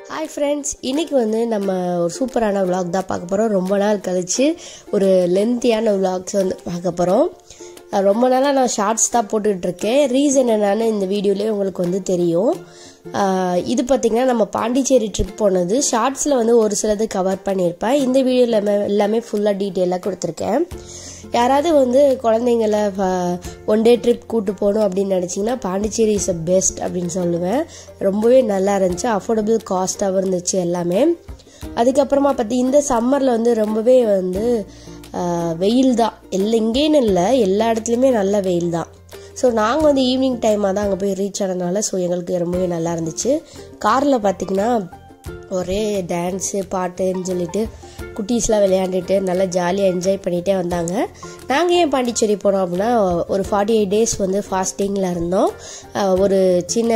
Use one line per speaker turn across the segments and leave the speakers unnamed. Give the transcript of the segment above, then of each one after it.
hi friends இன்னைக்கு வந்து நம்ம ஒரு சூப்பரான vlog தான் பார்க்க போகிறோம் ரொம்ப நாள் கழிச்சு ஒரு லென்த்தியான vlogs வந்து பார்க்க போகிறோம் ரொம்ப நாளாக நான் ஷார்ட்ஸ் தான் போட்டுக்கிட்டு இருக்கேன் ரீசன் என்னன்னு இந்த வீடியோலேயே உங்களுக்கு வந்து தெரியும் ஆஹ் இது பார்த்திங்கன்னா நம்ம பாண்டிச்சேரி ட்ரிப் போனது ஷார்ட்ஸில் வந்து ஒரு சிலது கவர் பண்ணியிருப்பேன் இந்த வீடியோவில் எல்லாமே ஃபுல்லாக டீட்டெயிலாக கொடுத்துருக்கேன் யாராவது வந்து குழந்தைங்கள ஒன் டே ட்ரிப் கூட்டு போகணும் அப்படின்னு நினச்சிங்கன்னா பாண்டிச்சேரி இஸ் அ பெஸ்ட் அப்படின்னு சொல்லுவேன் ரொம்பவே நல்லா இருந்துச்சு அஃபோர்டபுள் காஸ்ட்டாகவும் இருந்துச்சு எல்லாமே அதுக்கப்புறமா பார்த்தி இந்த சம்மரில் வந்து ரொம்பவே வந்து ஆஹ், வெயில் தான் எல்லா இங்கேன்னு இல்லை எல்லா இடத்துலையுமே நல்ல வெயில் தான் ஸோ நாங்கள் வந்து ஈவினிங் டைமாக தான் அங்கே போய் ரீச் ஆனதுனால ஸோ எங்களுக்கு ரொம்பவே நல்லா இருந்துச்சு காரில் பார்த்திங்கன்னா ஒரே டான்ஸு பாட்டுன்னு சொல்லிட்டு குட்டீஸ்லாம் விளையாண்டுட்டு நல்லா ஜாலியாக என்ஜாய் பண்ணிகிட்டே வந்தாங்க நாங்கள் ஏன் பாண்டிச்சேரி போனோம் அப்படின்னா ஒரு ஃபார்ட்டி எயிட் டேஸ் வந்து ஃபாஸ்டிங்கில் இருந்தோம் அஹ் ஒரு சின்ன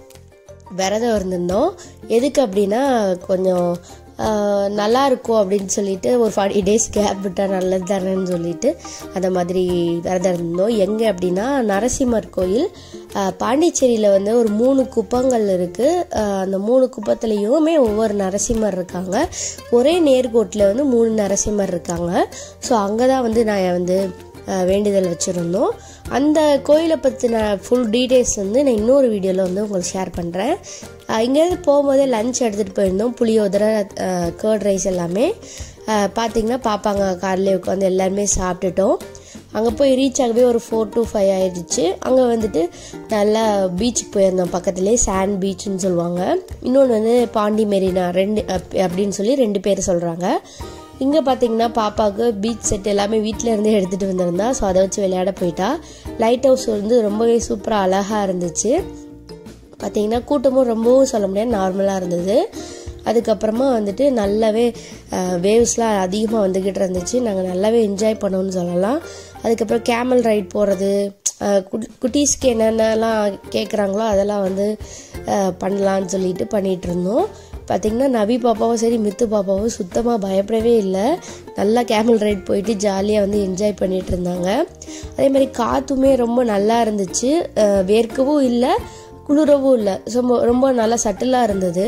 விரதம் இருந்திருந்தோம் எதுக்கு அப்படின்னா கொஞ்சம் ஆஹ், நல்லா இருக்கும் அப்படின்னு சொல்லிட்டு ஒரு ஃபார்ட்டி டேஸ் கேப் விட்டால் நல்லது தானேன்னு சொல்லிட்டு அந்த மாதிரி விரதம் இருந்தோம் எங்கே அப்படின்னா நரசிம்மர் கோயில் ஆஹ், பாண்டிச்சேரியில் வந்து ஒரு மூணு குப்பங்கள் இருக்குது அந்த மூணு குப்பத்துலேயுமே ஒவ்வொரு நரசிம்மர் இருக்காங்க ஒரே நேர்கோட்டில் வந்து மூணு நரசிம்மர் இருக்காங்க ஸோ அங்கே தான் வந்து நான் வந்து அஹ் வேண்டுதல் வச்சுருந்தோம் அந்த கோயிலை பற்றின ஃபுல் டீட்டெயில்ஸ் வந்து நான் இன்னொரு வீடியோவில் வந்து உங்களுக்கு ஷேர் பண்ணுறேன் இங்கேருந்து போகும்போதே லஞ்ச் எடுத்துகிட்டு போயிருந்தோம் புளியோதரை கேர்ட் ரைஸ் எல்லாமே அஹ் பார்த்தீங்கன்னா பாப்பாங்க கார்லேயே உட்காந்து எல்லாருமே சாப்பிட்டுட்டோம் அங்கே போய் ரீச் ஆகவே ஒரு ஃபோர் டு ஃபைவ் ஆயிடுச்சு அங்கே வந்துட்டு நல்லா பீச்சுக்கு போயிருந்தோம் பக்கத்துலேயே சாண்ட் பீச்னு சொல்லுவாங்க இன்னொன்று வந்து பாண்டி மெரினா ரெண்டு அப்- அப்படின்னு சொல்லி ரெண்டு பேர் சொல்கிறாங்க இங்கே பார்த்தீங்கன்னா பாப்பாவுக்கு பீச் செட் எல்லாமே வீட்டில் இருந்தே எடுத்துகிட்டு வந்திருந்தா ஸோ அதை வச்சு விளையாட போயிட்டா லைட் ஹவுஸ் வந்து ரொம்பவே சூப்பராக அழகாக இருந்துச்சு பார்த்தீங்கன்னா கூட்டமும் ரொம்பவும் சொல்ல முடியாது நார்மலாக இருந்தது அதுக்கப்புறமா வந்துட்டு நல்லாவே வேவ்ஸ்லாம் அதிகமாக வந்துக்கிட்டு இருந்துச்சு நாங்கள் நல்லாவே என்ஜாய் பண்ணோம்னு சொல்லலாம் அதுக்கப்புறம் கேமல் ரைட் போகிறது குட்டீஸ்க்கு என்னென்னலாம் கேட்குறாங்களோ அதெல்லாம் வந்து அஹ், பண்ணலான்னு சொல்லிட்டு பண்ணிகிட்டு இருந்தோம் பார்த்தீங்கன்னா நவி பாப்பாவும் சரி மித்து பாப்பாவும் சுத்தமாக பயப்படவே இல்லை நல்லா கேமல் ரைட் போயிட்டு ஜாலியாக வந்து என்ஜாய் பண்ணிட்டு இருந்தாங்க அதே மாதிரி காற்றுமே ரொம்ப நல்லா இருந்துச்சு அஹ், வேர்க்கவும் இல்லை குளிரவும் இல்லை ரொம்ப ரொம்ப நல்லா சட்டிலாக இருந்தது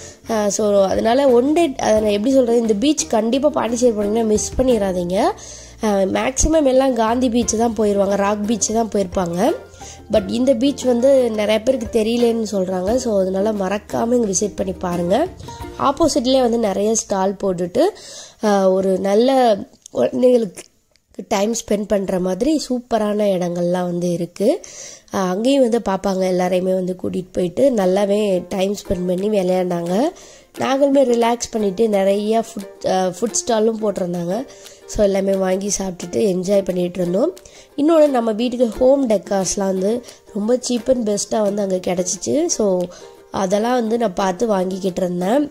ஸோ அதனால ஒன் டே அதை எப்படி சொல்கிறது இந்த பீச் கண்டிப்பாக பாண்டிச்சேரி போனீங்கன்னா மிஸ் பண்ணிடாதீங்க மேக்ஸிமம் எல்லாம் காந்தி பீச் தான் போயிடுவாங்க ராக் பீச் தான் போயிருப்பாங்க பட் இந்த பீச் வந்து நிறைய பேருக்கு தெரியலன்னு சொல்கிறாங்க ஸோ அதனால மறக்காமல் இங்கே விசிட் பண்ணி பாருங்கள் ஆப்போசிட்லேயே வந்து நிறைய ஸ்டால் போட்டுட்டு ஆஹ், ஒரு நல்ல குழந்தைங்களுக்கு டைம் ஸ்பெண்ட் பண்ணுற மாதிரி சூப்பரான இடங்கள்லாம் வந்து இருக்குது அங்கேயும் வந்து பார்ப்பாங்க எல்லாரையுமே வந்து கூட்டிகிட்டு போயிட்டு நல்லாவே டைம் ஸ்பெண்ட் பண்ணி விளையாண்டாங்க நாங்களுமே ரிலாக்ஸ் பண்ணிவிட்டு நிறைய ஃபுட் ஃபுட் ஸ்டாலும் போட்டிருந்தாங்க ஸோ எல்லாமே வாங்கி சாப்பிட்டுட்டு என்ஜாய் பண்ணிகிட்டு இருந்தோம் இன்னொன்று நம்ம வீட்டுக்கு ஹோம் டெக்கார்ஸ்லாம் வந்து ரொம்ப சீப் அண்ட் பெஸ்ட்டாக வந்து அங்கே கிடச்சிச்சு ஸோ அதெல்லாம் வந்து நான் பார்த்து வாங்கிக்கிட்டு இருந்தேன்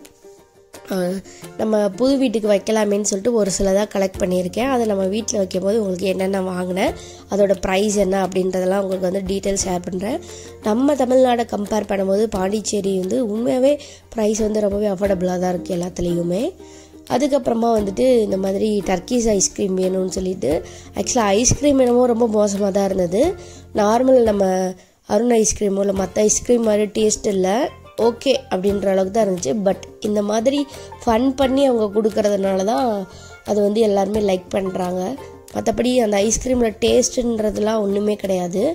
ஆஹ் நம்ம புது வீட்டுக்கு வைக்கலாமேன்னு சொல்லிட்டு ஒரு சிலதாக கலெக்ட் பண்ணியிருக்கேன் அதை நம்ம வீட்டில் வைக்கும்போது உங்களுக்கு என்னென்ன வாங்கினேன் அதோட ப்ரைஸ் என்ன அப்படின்றதெல்லாம் உங்களுக்கு வந்து டீட்டெயில் ஷேர் பண்ணுறேன் நம்ம தமிழ்நாடை கம்பேர் பண்ணும்போது பாண்டிச்சேரி வந்து உண்மையாகவே ப்ரைஸ் வந்து ரொம்பவே அஃபோர்டபுளாக தான் இருக்குது எல்லாத்துலேயுமே அதுக்கப்புறமா வந்துட்டு இந்த மாதிரி டர்க்கீஸ் ஐஸ்கிரீம் வேணும்னு சொல்லிட்டு ஆக்சுவலாக ஐஸ்கிரீம் என்னமோ ரொம்ப மோசமாக தான் இருந்தது நார்மல் நம்ம அருண் ஐஸ்கிரீமோ இல்லை மற்ற ஐஸ்கிரீம் மாதிரி டேஸ்ட் இல்லை ஓகே அப்படின்ற அளவுக்கு தான் இருந்துச்சு பட் இந்த மாதிரி ஃபன் பண்ணி அவங்க கொடுக்கறதுனால தான் அது வந்து எல்லாருமே லைக் பண்ணுறாங்க மற்றபடி அந்த ஐஸ்கிரீமில் டேஸ்ட்டுன்றதுலாம் ஒன்றுமே கிடையாது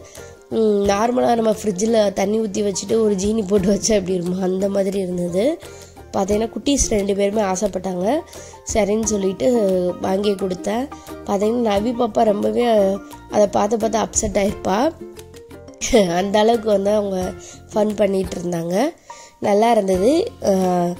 நார்மலாக நம்ம ஃப்ரிட்ஜில் தண்ணி ஊற்றி வச்சுட்டு ஒரு ஜீனி போட்டு வச்சா எப்படி இருக்குமோ அந்த மாதிரி இருந்தது பார்த்தீங்கன்னா குட்டீஸ் ரெண்டு பேருமே ஆசைப்பட்டாங்க சரின்னு சொல்லிட்டு வாங்கி கொடுத்தேன் பார்த்தீங்கன்னா நவி பாப்பா ரொம்பவே அதை பார்த்து பார்த்து அப்செட் ஆயிருப்பா அந்த அளவுக்கு வந்து அவங்க ஃபன் பண்ணிட்டு இருந்தாங்க நல்லா இருந்தது அஹ்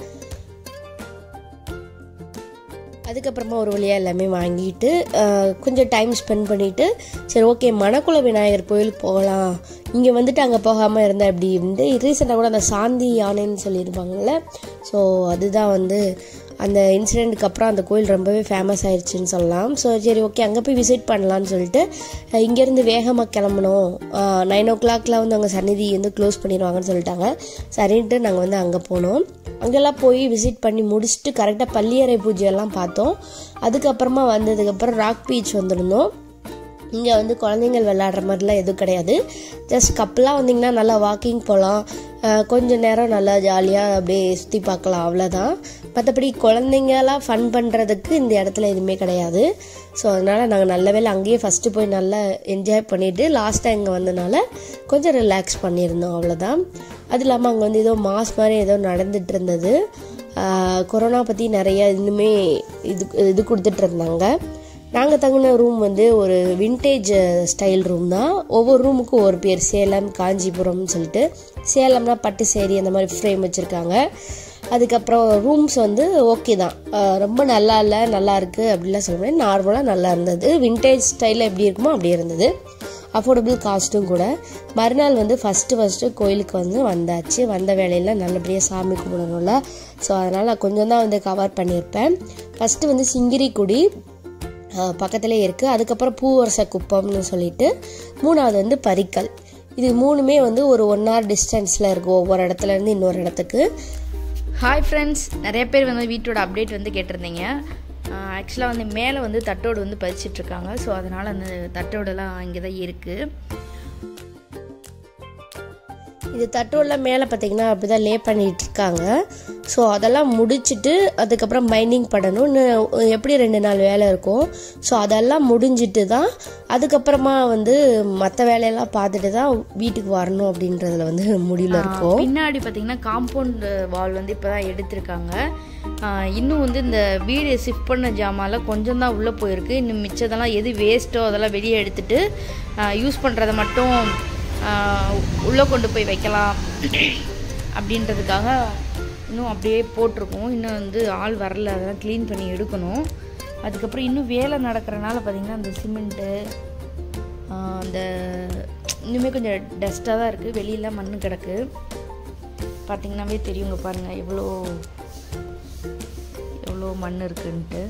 அதுக்கப்புறமா ஒரு வழியாக எல்லாமே வாங்கிட்டு அஹ், கொஞ்சம் டைம் ஸ்பெண்ட் பண்ணிவிட்டு சரி ஓகே மணக்குள விநாயகர் கோயிலுக்கு போகலாம் இங்கே வந்துட்டு அங்கே போகாமல் இருந்தால் அப்படி வந்து ரீசெண்டாக கூட அந்த சாந்தி யானைன்னு சொல்லியிருப்பாங்கள்ல ஸோ அதுதான் வந்து அந்த இன்சிடெண்ட்டுக்கு அப்புறம் அந்த கோயில் ரொம்பவே ஃபேமஸ் ஆயிடுச்சுன்னு சொல்லலாம் ஸோ சரி ஓகே அங்கே போய் விசிட் பண்ணலான்னு சொல்லிட்டு அஹ், இங்கேருந்து வேகமாக கிளம்பணும் நைன் ஓ கிளாக்லாம் வந்து அங்கே சந்நிதி வந்து க்ளோஸ் பண்ணிடுவாங்கன்னு சொல்லிட்டாங்க சரின்ட்டு நாங்கள் வந்து அங்கே போனோம் அங்கெல்லாம் போய் விசிட் பண்ணி முடிச்சுட்டு கரெக்டாக பள்ளியறை பூஜையெல்லாம் பார்த்தோம் அதுக்கப்புறமா வந்ததுக்கப்புறம் ராக் பீச் வந்திருந்தோம் இங்கே வந்து குழந்தைங்கள் விளையாடுற மாதிரிலாம் எதுவும் கிடையாது ஜஸ்ட் கப்பலாக வந்தீங்கன்னா நல்லா வாக்கிங் போகலாம் கொஞ்ச நேரம் நல்லா ஜாலியாக அப்படியே சுற்றி பார்க்கலாம் அவ்வளோதான் மற்றபடி குழந்தைங்களாம் ஃபன் பண்ணுறதுக்கு இந்த இடத்துல எதுவுமே கிடையாது ஸோ அதனால் நாங்கள் நல்ல வேலை அங்கேயே ஃபஸ்ட்டு போய் நல்லா என்ஜாய் பண்ணிவிட்டு லாஸ்ட்டாக இங்கே வந்தனால கொஞ்சம் ரிலாக்ஸ் பண்ணியிருந்தோம் அவ்வளோதான் அது இல்லாமல் அங்கே வந்து ஏதோ மாஸ் மாதிரி ஏதோ நடந்துட்டு இருந்தது கொரோனா பற்றி நிறைய இன்னுமே இது இது கொடுத்துட்டு இருந்தாங்க நாங்கள் தங்கின ரூம் வந்து ஒரு வின்டேஜ் ஸ்டைல் ரூம் தான் ஒவ்வொரு ரூமுக்கும் ஒரு பேர் சேலம் காஞ்சிபுரம்னு சொல்லிட்டு சேலம்னா பட்டு சேரி அந்த மாதிரி ஃப்ரேம் வச்சுருக்காங்க அதுக்கப்புறம் ரூம்ஸ் வந்து ஓகே தான் ரொம்ப நல்லா இல்லை நல்லா இருக்குது அப்படிலாம் சொல்ல முடியாது நார்மலாக நல்லா இருந்தது வின்டேஜ் ஸ்டைலில் எப்படி இருக்குமோ அப்படி இருந்தது அஃபோர்டபுள் காஸ்ட்டும் கூட மறுநாள் வந்து ஃபஸ்ட்டு ஃபஸ்ட்டு கோயிலுக்கு வந்து வந்தாச்சு வந்த வேலையில் நல்லபடியாக சாமி கும்பிடணும்ல ஸோ அதனால் கொஞ்சம் தான் வந்து கவர் பண்ணியிருப்பேன் ஃபஸ்ட்டு வந்து சிங்கிரிக்குடி பக்கத்துலேயே இருக்குது அதுக்கப்புறம் பூவரச குப்பம்னு சொல்லிட்டு மூணாவது வந்து பரிக்கல் இது மூணுமே வந்து ஒரு ஒன் ஹவர் டிஸ்டன்ஸில் இருக்கும் ஒவ்வொரு இடத்துலேருந்து இன்னொரு இடத்துக்கு
ஹாய் ஃப்ரெண்ட்ஸ் நிறைய பேர் வந்து வீட்டோட அப்டேட் வந்து கேட்டிருந்தீங்க ஆக்சுவலாக வந்து மேலே வந்து தட்டோடு வந்து பதிச்சிட்ருக்காங்க ஸோ அதனால் அந்த தட்டோடெல்லாம் இங்கே தான் இருக்குது
இது தட்டோட மேலே பார்த்தீங்கன்னா அப்படி தான் லே பண்ணிட்டு இருக்காங்க ஸோ அதெல்லாம் முடிச்சுட்டு அதுக்கப்புறம் மைனிங் பண்ணணும் இன்னும் எப்படி ரெண்டு நாள் வேலை இருக்கும் ஸோ அதெல்லாம் முடிஞ்சிட்டு தான் அதுக்கப்புறமா வந்து மற்ற வேலையெல்லாம் பார்த்துட்டு தான் வீட்டுக்கு வரணும் அப்படின்றதுல வந்து முடிவில் இருக்கும்
பின்னாடி பார்த்தீங்கன்னா காம்பவுண்ட் வால் வந்து இப்போ தான் எடுத்திருக்காங்க இன்னும் வந்து இந்த வீடு ஷிஃப்ட் பண்ண ஜாமான்லாம் கொஞ்சம் தான் உள்ளே போயிருக்கு இன்னும் மிச்சதெல்லாம் எது வேஸ்ட்டோ அதெல்லாம் வெளியே எடுத்துட்டு யூஸ் பண்ணுறதை மட்டும் உள்ளே கொண்டு போய் வைக்கலாம் அப்படின்றதுக்காக இன்னும் அப்படியே போட்டிருக்கோம் இன்னும் வந்து ஆள் வரல அதெல்லாம் க்ளீன் பண்ணி எடுக்கணும் அதுக்கப்புறம் இன்னும் வேலை நடக்கிறனால பார்த்திங்கன்னா அந்த சிமெண்ட்டு அந்த இன்னுமே கொஞ்சம் டஸ்ட்டாக தான் இருக்குது வெளியில் மண் கிடக்கு பார்த்திங்கன்னாவே தெரியுங்க பாருங்கள் எவ்வளோ எவ்வளோ மண் இருக்குன்ட்டு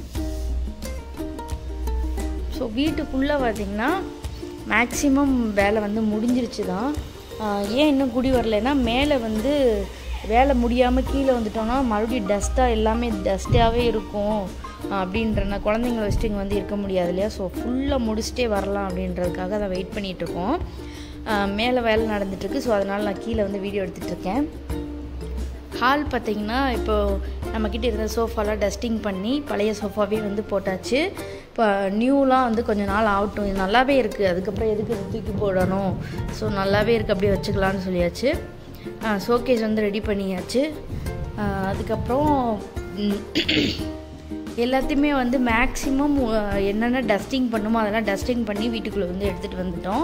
ஸோ வீட்டுக்குள்ளே பார்த்திங்கன்னா மேக்ஸிமம் வேலை வந்து முடிஞ்சிருச்சு தான் ஏன் இன்னும் குடி வரலைன்னா மேலே வந்து வேலை முடியாமல் கீழே வந்துட்டோம்னா மறுபடியும் டஸ்ட்டாக எல்லாமே டஸ்ட்டாகவே இருக்கும் அப்படின்றன குழந்தைங்கள வச்சுட்டு இங்கே வந்து இருக்க முடியாது இல்லையா ஸோ ஃபுல்லாக முடிச்சுட்டே வரலாம் அப்படின்றதுக்காக அதை வெயிட் பண்ணிகிட்ருக்கோம் மேலே வேலை நடந்துட்டுருக்கு ஸோ அதனால் நான் கீழே வந்து வீடியோ எடுத்துகிட்ருக்கேன் ஹால் பார்த்திங்கன்னா இப்போது நம்மக்கிட்ட இருந்த சோஃபாலாம் டஸ்டிங் பண்ணி பழைய சோஃபாவே வந்து போட்டாச்சு இப்போ நியூலாம் வந்து கொஞ்சம் நாள் ஆகட்டும் இது நல்லாவே இருக்குது அதுக்கப்புறம் எதுக்கு இது தூக்கி போடணும் ஸோ நல்லாவே இருக்குது அப்படியே வச்சுக்கலான்னு சொல்லியாச்சு ஷோகேஸ் வந்து ரெடி பண்ணியாச்சு அதுக்கப்புறம் எல்லாத்தையுமே வந்து மேக்ஸிமம் என்னென்ன டஸ்டிங் பண்ணுமோ அதெல்லாம் டஸ்டிங் பண்ணி வீட்டுக்குள்ளே வந்து எடுத்துகிட்டு வந்துட்டோம்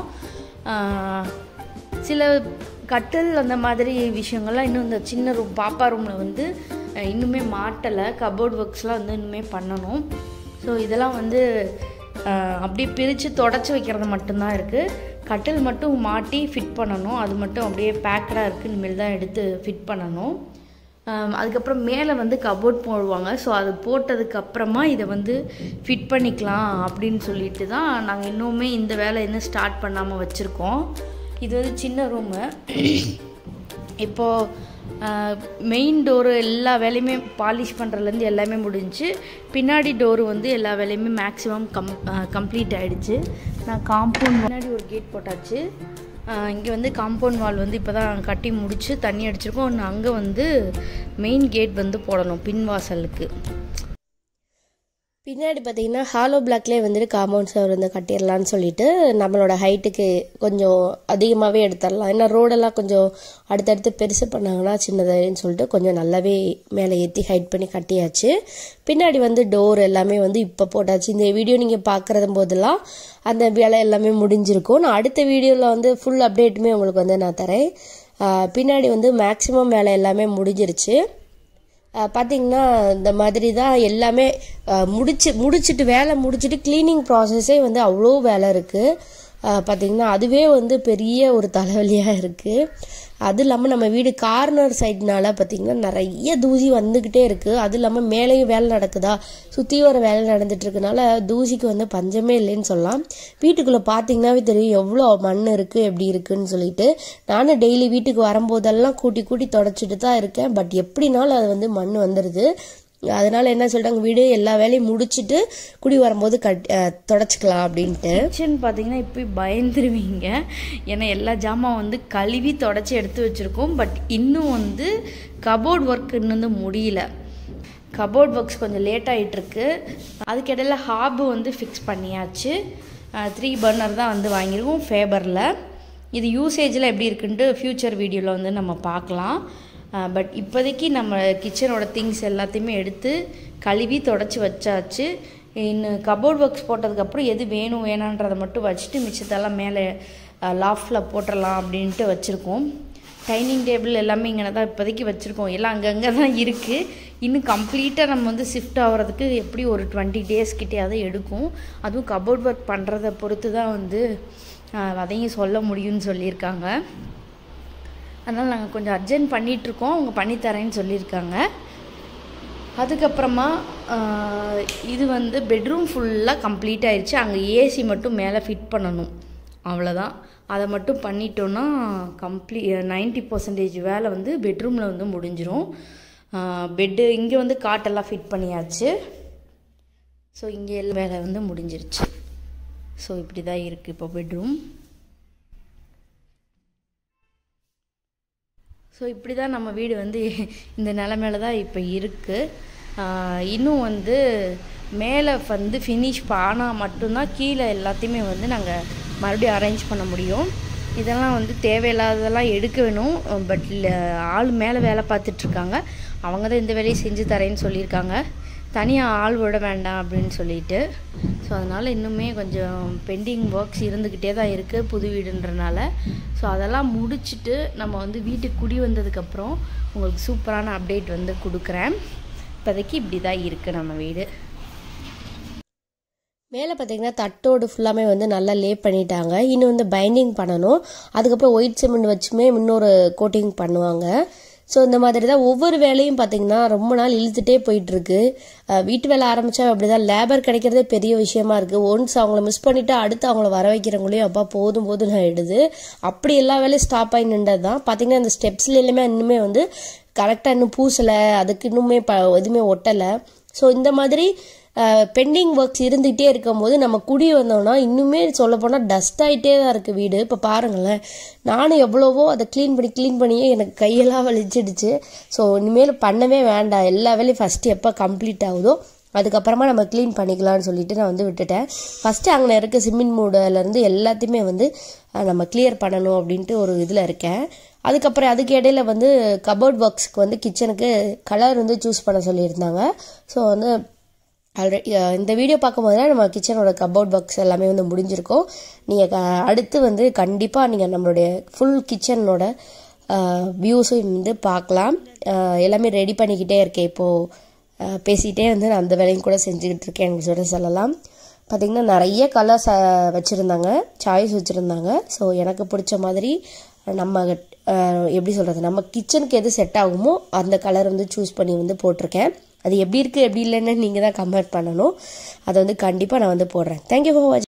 சில கட்டில் அந்த மாதிரி விஷயங்கள்லாம் இன்னும் இந்த சின்ன ரூம் பாப்பா ரூமில் வந்து இன்னுமே மாட்டலை கபோர்ட் ஒர்க்ஸ்லாம் வந்து இன்னுமே பண்ணணும் ஸோ இதெல்லாம் வந்து அப்படியே பிரித்து தொடச்சி வைக்கிறது மட்டும்தான் இருக்குது கட்டில் மட்டும் மாட்டி ஃபிட் பண்ணணும் அது மட்டும் அப்படியே பேக்கடாக இருக்குது இனிமேல் தான் எடுத்து ஃபிட் பண்ணணும் அதுக்கப்புறம் மேலே வந்து கபோர்ட் போடுவாங்க ஸோ அது போட்டதுக்கப்புறமா இதை வந்து ஃபிட் பண்ணிக்கலாம் அப்படின்னு சொல்லிட்டு தான் நாங்கள் இன்னுமே இந்த வேலை இன்னும் ஸ்டார்ட் பண்ணாமல் வச்சுருக்கோம் இது வந்து சின்ன ரூமு இப்போது மெயின் டோரு எல்லா வேலையுமே பாலிஷ் பண்ணுறதுலேருந்து எல்லாமே முடிஞ்சு பின்னாடி டோரு வந்து எல்லா வேலையுமே மேக்ஸிமம் கம் கம்ப்ளீட் ஆகிடுச்சு நான் காம்பவுண்ட் முன்னாடி ஒரு கேட் போட்டாச்சு இங்கே வந்து காம்பவுண்ட் வால் வந்து இப்போ தான் கட்டி முடித்து தண்ணி அடிச்சிருக்கோம் ஒன்று அங்கே வந்து மெயின் கேட் வந்து போடணும் பின் வாசலுக்கு
பின்னாடி பார்த்தீங்கன்னா ஹாலோ பிளாக்லேயே வந்துட்டு காம்பவுண்ட் சவர் வந்து கட்டிடலான்னு சொல்லிட்டு நம்மளோட ஹைட்டுக்கு கொஞ்சம் அதிகமாகவே எடுத்துடலாம் ஏன்னா ரோடெல்லாம் கொஞ்சம் அடுத்தடுத்து பெருசு பண்ணாங்கன்னா சின்னதுன்னு சொல்லிட்டு கொஞ்சம் நல்லாவே மேலே ஏற்றி ஹைட் பண்ணி கட்டியாச்சு பின்னாடி வந்து டோர் எல்லாமே வந்து இப்போ போட்டாச்சு இந்த வீடியோ நீங்கள் பார்க்குறது போதெல்லாம் அந்த வேலை எல்லாமே முடிஞ்சிருக்கும் நான் அடுத்த வீடியோவில் வந்து ஃபுல் அப்டேட்டுமே உங்களுக்கு வந்து நான் தரேன் பின்னாடி வந்து மேக்ஸிமம் வேலை எல்லாமே முடிஞ்சிருச்சு பார்த்தீங்கன்னா இந்த மாதிரி தான் எல்லாமே முடிச்சு முடிச்சுட்டு வேலை முடிச்சுட்டு க்ளீனிங் ப்ராசஸே வந்து அவ்வளோ வேலை இருக்குது பார்த்திங்கன்னா அதுவே வந்து பெரிய ஒரு தலைவலியாக இருக்குது அது இல்லாமல் நம்ம வீடு கார்னர் சைட்னால பார்த்திங்கன்னா நிறைய தூசி வந்துக்கிட்டே இருக்குது அது இல்லாமல் மேலேயும் வேலை நடக்குதா சுற்றி வர வேலை நடந்துட்டு இருக்கனால தூசிக்கு வந்து பஞ்சமே இல்லைன்னு சொல்லலாம் வீட்டுக்குள்ளே பார்த்தீங்கன்னாவே தெரியும் எவ்வளோ மண் இருக்குது எப்படி இருக்குன்னு சொல்லிட்டு நானும் டெய்லி வீட்டுக்கு வரும்போதெல்லாம் கூட்டி கூட்டி தொடச்சிட்டு தான் இருக்கேன் பட் எப்படினாலும் அது வந்து மண் வந்துடுது அதனால என்ன சொல்லிட்டாங்க வீடு எல்லா வேலையும் முடிச்சுட்டு குடி வரும்போது கட் தொடச்சிக்கலாம் அப்படின்ட்டு
கிச்சன் பார்த்தீங்கன்னா இப்போ பயந்துருவீங்க ஏன்னா எல்லா ஜாமான் வந்து கழுவி தொடச்சி எடுத்து வச்சுருக்கோம் பட் இன்னும் வந்து கபோர்ட் ஒர்க் இன்னும் வந்து முடியல கபோர்ட் ஒர்க்ஸ் கொஞ்சம் லேட் ஆகிட்டுருக்கு அதுக்கிடையில் ஹாபு வந்து ஃபிக்ஸ் பண்ணியாச்சு த்ரீ பர்னர் தான் வந்து வாங்கியிருக்கோம் ஃபேபரில் இது யூசேஜில் எப்படி இருக்குன்ட்டு ஃப்யூச்சர் வீடியோவில் வந்து நம்ம பார்க்கலாம் பட் இப்போதைக்கு நம்ம கிச்சனோட திங்ஸ் எல்லாத்தையுமே எடுத்து கழுவி தொடச்சி வச்சாச்சு இன்னும் கபோர்ட் ஒர்க்ஸ் போட்டதுக்கப்புறம் எது வேணும் வேணான்றதை மட்டும் வச்சுட்டு மிச்சத்தெல்லாம் மேலே லாஃப்டில் போட்டுடலாம் அப்படின்ட்டு வச்சுருக்கோம் டைனிங் டேபிள் எல்லாமே இங்கே தான் இப்போதைக்கு வச்சுருக்கோம் எல்லாம் அங்கங்கே தான் இருக்குது இன்னும் கம்ப்ளீட்டாக நம்ம வந்து ஷிஃப்ட் ஆகிறதுக்கு எப்படி ஒரு டுவெண்ட்டி டேஸ் கிட்டேயாவது எடுக்கும் அதுவும் கபோர்ட் ஒர்க் பண்ணுறதை பொறுத்து தான் வந்து அதையும் சொல்ல முடியும்னு சொல்லியிருக்காங்க அதனால் நாங்கள் கொஞ்சம் அர்ஜென்ட் பண்ணிகிட்ருக்கோம் அவங்க பண்ணித்தரேன்னு சொல்லியிருக்காங்க அதுக்கப்புறமா இது வந்து பெட்ரூம் ஃபுல்லாக கம்ப்ளீட் ஆயிடுச்சு அங்கே ஏசி மட்டும் மேலே ஃபிட் பண்ணணும் அவ்வளோதான் அதை மட்டும் பண்ணிட்டோன்னா கம்ப்ளீ நைன்ட்டி பர்சன்டேஜ் வேலை வந்து பெட்ரூமில் வந்து முடிஞ்சிடும் பெட்டு இங்கே வந்து காட்டெல்லாம் ஃபிட் பண்ணியாச்சு ஸோ இங்கே எல்லாம் வேலை வந்து முடிஞ்சிருச்சு ஸோ இப்படி தான் இருக்குது இப்போ பெட்ரூம் ஸோ இப்படி தான் நம்ம வீடு வந்து இந்த நிலமையில தான் இப்போ இருக்குது இன்னும் வந்து மேலே வந்து ஃபினிஷ் ஆனால் மட்டும்தான் கீழே எல்லாத்தையுமே வந்து நாங்கள் மறுபடியும் அரேஞ்ச் பண்ண முடியும் இதெல்லாம் வந்து தேவையில்லாததெல்லாம் எடுக்க வேணும் பட் ஆள் மேலே வேலை பார்த்துட்ருக்காங்க அவங்க தான் இந்த வேலையை செஞ்சு தரேன்னு சொல்லியிருக்காங்க தனியாக ஆள் விட வேண்டாம் அப்படின்னு சொல்லிட்டு ஸோ அதனால் இன்னுமே கொஞ்சம் பெண்டிங் ஒர்க்ஸ் இருந்துக்கிட்டே தான் இருக்குது புது வீடுன்றனால ஸோ அதெல்லாம் முடிச்சுட்டு நம்ம வந்து வீட்டுக்கு குடி வந்ததுக்கப்புறம் உங்களுக்கு சூப்பரான அப்டேட் வந்து கொடுக்குறேன் இப்போதைக்கு இப்படி தான் இருக்குது நம்ம வீடு
மேலே பார்த்தீங்கன்னா தட்டோடு ஃபுல்லாமே வந்து நல்லா லே பண்ணிட்டாங்க இன்னும் வந்து பைண்டிங் பண்ணணும் அதுக்கப்புறம் ஒயிட் சிமெண்ட் வச்சுமே இன்னொரு கோட்டிங் பண்ணுவாங்க ஸோ இந்த மாதிரி தான் ஒவ்வொரு வேலையும் பார்த்தீங்கன்னா ரொம்ப நாள் இழுத்துட்டே போயிட்டுருக்கு வீட்டு வேலை ஆரம்பித்தா அப்படி தான் லேபர் கிடைக்கிறதே பெரிய விஷயமா இருக்குது ஒன்ஸ் அவங்கள மிஸ் பண்ணிவிட்டு அடுத்து அவங்கள வர வைக்கிறவங்களையும் அப்பா போதும் போதும் நான் எடுது அப்படி எல்லா வேலையும் ஸ்டாப் ஆகி நின்றது தான் பார்த்தீங்கன்னா இந்த ஸ்டெப்ஸ்ல எல்லாமே இன்னுமே வந்து கரெக்டாக இன்னும் பூசலை அதுக்கு இன்னுமே ப எதுவுமே ஒட்டலை ஸோ இந்த மாதிரி பெண்டிங் ஒர்க்ஸ் இருந்துகிட்டே இருக்கும்போது நம்ம குடி வந்தோம்னா இன்னுமே சொல்ல போனால் டஸ்ட் ஆகிட்டே தான் இருக்குது வீடு இப்போ பாருங்களேன் நானும் எவ்வளவோ அதை க்ளீன் பண்ணி க்ளீன் பண்ணியே எனக்கு கையெல்லாம் வலிச்சிடுச்சு ஸோ இனிமேல் பண்ணவே வேண்டாம் எல்லா வேலையும் ஃபஸ்ட்டு எப்போ கம்ப்ளீட் ஆகுதோ அதுக்கப்புறமா நம்ம க்ளீன் பண்ணிக்கலாம்னு சொல்லிட்டு நான் வந்து விட்டுட்டேன் ஃபஸ்ட்டு அங்கே இருக்க சிமெண்ட் மூடிலேருந்து எல்லாத்தையுமே வந்து நம்ம கிளியர் பண்ணணும் அப்படின்ட்டு ஒரு இதில் இருக்கேன் அதுக்கப்புறம் அதுக்கு இடையில வந்து கபோர்ட் ஒர்க்ஸ்க்கு வந்து கிச்சனுக்கு கலர் வந்து சூஸ் பண்ண சொல்லியிருந்தாங்க ஸோ வந்து ஆல்ரெடி இந்த வீடியோ பார்க்கும்போது தான் நம்ம கிச்சனோட கபோர்ட் பாக்ஸ் எல்லாமே வந்து முடிஞ்சிருக்கோம் நீங்கள் அடுத்து வந்து கண்டிப்பாக நீங்கள் நம்மளுடைய ஃபுல் கிச்சனோட வியூஸும் வந்து பார்க்கலாம் எல்லாமே ரெடி பண்ணிக்கிட்டே இருக்கேன் இப்போது பேசிகிட்டே வந்து நான் அந்த வேலையும் கூட செஞ்சுக்கிட்டு இருக்கேன் எனக்கு சொல்ல சொல்லலாம் பார்த்திங்கன்னா நிறைய கலர்ஸ் வச்சுருந்தாங்க சாய்ஸ் வச்சுருந்தாங்க ஸோ எனக்கு பிடிச்ச மாதிரி நம்ம எப்படி சொல்கிறது நம்ம கிச்சனுக்கு எது செட் ஆகுமோ அந்த கலர் வந்து சூஸ் பண்ணி வந்து போட்டிருக்கேன் அது எப்படி இருக்குது எப்படி இல்லைன்னு நீங்கள் தான் கமெண்ட் பண்ணணும் அதை வந்து கண்டிப்பாக நான் வந்து போடுறேன் தேங்க்யூ ஃபார் வாட்சிங்